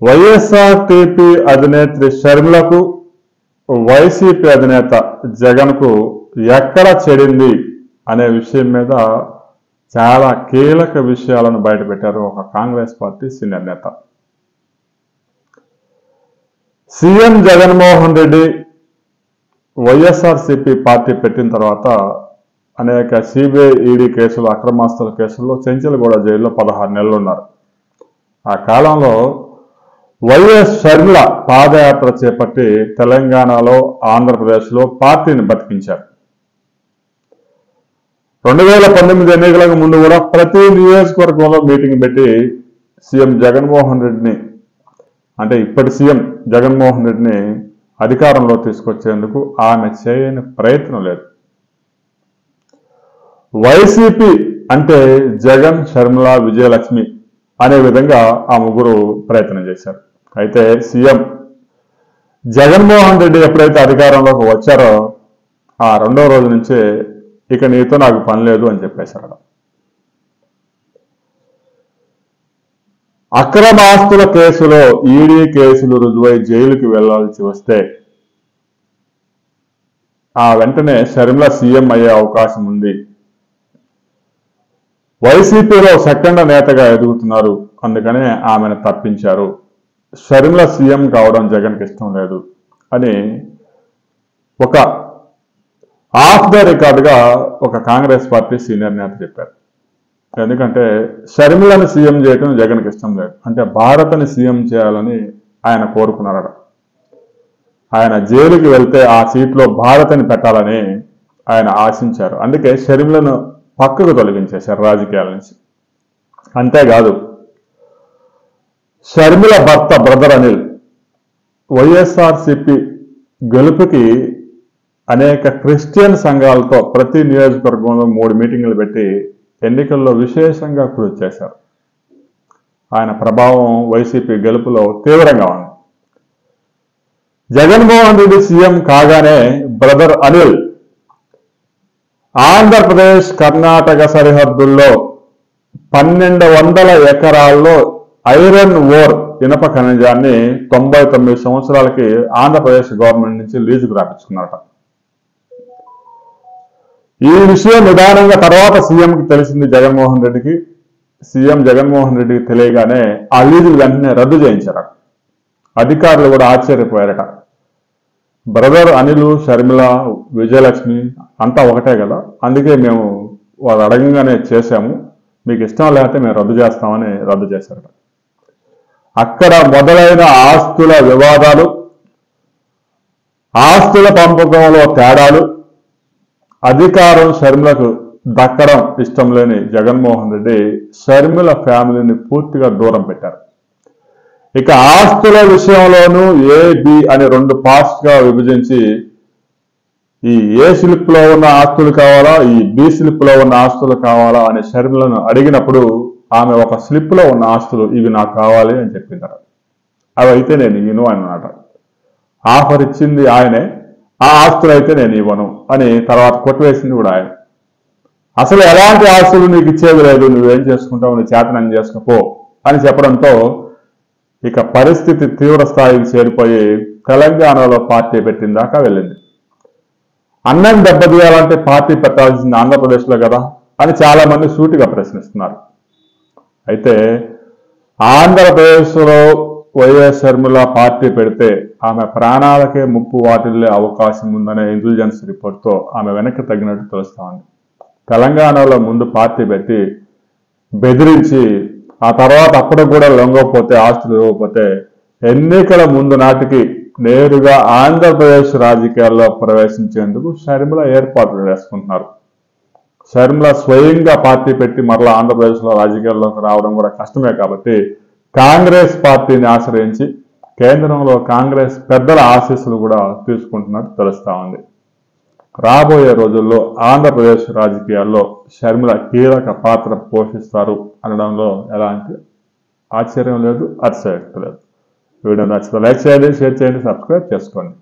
YSRTP అధినేత్రి షర్మిలకు YCP అధినేత జగన్కు ఎక్కడ చెడింది అనే విషయం మీద చాలా కీలక విషయాలను బయటపెట్టారు ఒక కాంగ్రెస్ పార్టీ సీనియర్ నేత CM Jaganmohan Reddy YSRCP party పెట్టిన తర్వాత అనేక సిబిఐ ఈడీ కేసులు అక్రమాస్తుల కేసుల్లో చెంచలగూడ జైల్లో పదహారు నెలలు ఉన్నారు ఆ కాలంలో వైఎస్ షర్మిల పాదయాత్ర చేపట్టి తెలంగాణలో ఆంధ్రప్రదేశ్లో పార్టీని బతికించారు రెండు వేల పంతొమ్మిది ఎన్నికలకు ముందు కూడా ప్రతి నియోజకవర్గంలో మీటింగ్ పెట్టి సీఎం జగన్మోహన్ రెడ్డిని అంటే ఇప్పటి సీఎం జగన్మోహన్ రెడ్డిని అధికారంలో తీసుకొచ్చేందుకు ఆమె చేయని ప్రయత్నం లేదు వైసీపీ అంటే జగన్ షర్మిల విజయలక్ష్మి అనే విధంగా ఆ ముగ్గురు ప్రయత్నం చేశారు అయితే సీఎం జగన్మోహన్ రెడ్డి ఎప్పుడైతే అధికారంలోకి వచ్చారో ఆ రెండో రోజు నుంచే ఇక నీతో నాకు పని లేదు అని చెప్పేశారు అక్రమ ఆస్తుల కేసులో ఈడీ కేసులు రుజువై జైలుకి వెళ్లాల్సి వస్తే ఆ వెంటనే షర్మిల సీఎం అయ్యే అవకాశం ఉంది వైసీపీలో సెకండ్ నేతగా ఎదుగుతున్నారు అందుకనే ఆమెను తప్పించారు షర్మిల సీఎం కావడం జగన్కి ఇష్టం లేదు అని ఒక ఆఫ్ ద రికార్డుగా ఒక కాంగ్రెస్ పార్టీ సీనియర్ నేత చెప్పారు ఎందుకంటే షర్మిలను సీఎం చేయడం జగన్కి ఇష్టం లేదు అంటే భారత్ని సీఎం చేయాలని ఆయన కోరుకున్నారట ఆయన జైలుకి వెళ్తే ఆ సీట్లో భారత్ని పెట్టాలని ఆయన ఆశించారు అందుకే షర్మిలను పక్కకు తొలగించేశారు రాజకీయాల నుంచి అంతేకాదు షర్మిల భర్త బ్రదర్ అనిల్ వైఎస్ఆర్సిపి గెలుపుకి అనేక క్రిస్టియన్ సంఘాలతో ప్రతి నియోజకవర్గంలో మూడు మీటింగులు పెట్టి ఎన్నికల్లో విశేషంగా కృషి చేశారు ఆయన ప్రభావం వైసీపీ గెలుపులో తీవ్రంగా ఉంది జగన్మోహన్ రెడ్డి సీఎం కాగానే బ్రదర్ అనిల్ ఆంధ్రప్రదేశ్ కర్ణాటక సరిహద్దుల్లో పన్నెండు వందల ఎకరాల్లో ఐరన్ ఓర్ ఇనప ఖనిజాన్ని తొంభై తొమ్మిది సంవత్సరాలకి ఆంధ్రప్రదేశ్ గవర్నమెంట్ నుంచి లీజుకు రాపించుకున్నారట ఈ విషయం నిదానంగా తర్వాత సీఎంకి తెలిసింది జగన్మోహన్ రెడ్డికి సీఎం జగన్మోహన్ రెడ్డికి తెలియగానే ఆ లీజులు వెంటనే రద్దు చేయించారట అధికారులు కూడా ఆశ్చర్యపోయారట బ్రదర్ అనిల్ షర్మిల విజయలక్ష్మి అంతా ఒకటే కదా అందుకే మేము వాళ్ళు అడగంగానే చేశాము మీకు ఇష్టం లేకపోతే మేము రద్దు చేస్తామని రద్దు చేశారట అక్కడ మొదలైన ఆస్తుల వివాదాలు ఆస్తుల పంపకంలో తేడాలు అధికారం షర్మిలకు దక్కడం ఇష్టం లేని జగన్మోహన్ రెడ్డి షర్మిల ఫ్యామిలీని పూర్తిగా దూరం పెట్టారు ఇక ఆస్తుల విషయంలోనూ ఏ బి అని రెండు పార్ట్స్ గా విభజించి ఈ ఏ స్లిప్ లో ఉన్న ఆస్తులు కావాలా ఈ బి స్లిప్ లో ఉన్న ఆస్తులు కావాలా అని షర్మిలను అడిగినప్పుడు ఆమె ఒక స్లిప్ లో ఉన్న ఆస్తులు ఇవి నాకు కావాలి అని చెప్పిందట అవి అయితే నేను ఇవ్వను అన్నమాట ఆఫర్ ఇచ్చింది ఆయనే ఆ ఆస్తులు అయితే నేను ఇవ్వను అని తర్వాత కొట్టివేసింది కూడా ఆయన అసలు ఎలాంటి ఆస్తులు నీకు ఇచ్చేది లేదు నువ్వేం చేసుకుంటావు నీ చేతనం చేసుకపో అని చెప్పడంతో ఇక పరిస్థితి తీవ్ర స్థాయికి చేరిపోయి తెలంగాణలో పార్టీ పెట్టిన దాకా వెళ్ళింది అన్నం దెబ్బతీయాలంటే పార్టీ పెట్టాల్సింది ఆంధ్రప్రదేశ్లో కదా అని చాలా మంది సూటిగా ప్రశ్నిస్తున్నారు అయితే ఆంధ్రప్రదేశ్లో వైఎస్ షర్మిల పార్టీ పెడితే ఆమె ప్రాణాలకే ముప్పు వాటిల్లే అవకాశం ఉందనే ఇంటెలిజెన్స్ రిపోర్ట్తో ఆమె వెనక్కి తగ్గినట్టు తెలుస్తా ఉంది తెలంగాణలో ముందు పార్టీ పెట్టి బెదిరించి ఆ తర్వాత అప్పుడు కూడా లొంగకపోతే ఆస్తులు ఇవ్వకపోతే ఎన్నికల ముందు నాటికి నేరుగా ఆంధ్రప్రదేశ్ రాజకీయాల్లో ప్రవేశించేందుకు షర్మిల ఏర్పాట్లు చేసుకుంటున్నారు షర్మిల స్వయంగా పార్టీ పెట్టి మరలా ఆంధ్రప్రదేశ్లో రాజకీయాల్లోకి రావడం కూడా కష్టమే కాబట్టి కాంగ్రెస్ పార్టీని ఆశ్రయించి కేంద్రంలో కాంగ్రెస్ పెద్దల ఆశీస్సులు కూడా తీసుకుంటున్నట్టు తెలుస్తా ఉంది రాబోయే రోజుల్లో ఆంధ్రప్రదేశ్ రాజకీయాల్లో షర్మిల కీలక పాత్ర పోషిస్తారు అనడంలో ఎలాంటి ఆశ్చర్యం లేదు అతిశయక్తి లేదు వీడియో నచ్చితే లైక్ చేయండి షేర్ చేయండి సబ్స్క్రైబ్ చేసుకోండి